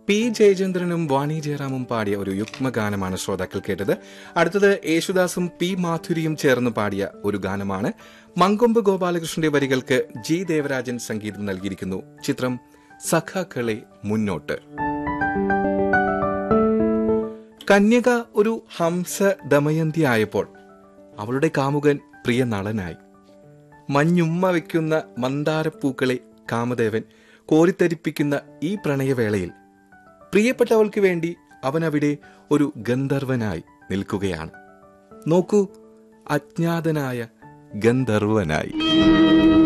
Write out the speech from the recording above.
P ജയചന്ദ്രനും വാണി ജയറാമും പാടിയ ഒരു യുഗ്മഗാനമാണ് ശ്രോതാക്കൾ കേട്ടത് അടുത്തത് യേശുദാസും പി മാധുരിയും ചേർന്ന് പാടിയ ഒരു ഗാനമാണ് മങ്കൊമ്പ് ഗോപാലകൃഷ്ണന്റെ വരികൾക്ക് ജി ദേവരാജൻ സംഗീതം നൽകിയിരിക്കുന്നു ചിത്രം സഖാക്കളെ മുന്നോട്ട് കന്യക ഒരു ഹംസ ദമയന്തി ആയപ്പോൾ അവളുടെ കാമുകൻ പ്രിയ നളനായി മഞ്ഞുമ്മ വയ്ക്കുന്ന മന്ദാരപ്പൂക്കളെ കാമദേവൻ കോരിത്തരിപ്പിക്കുന്ന ഈ പ്രണയവേളയിൽ പ്രിയപ്പെട്ടവൾക്ക് വേണ്ടി അവൻ അവിടെ ഒരു ഗന്ധർവനായി നിൽക്കുകയാണ് നോക്കൂ അജ്ഞാതനായ ഗന്ധർവനായി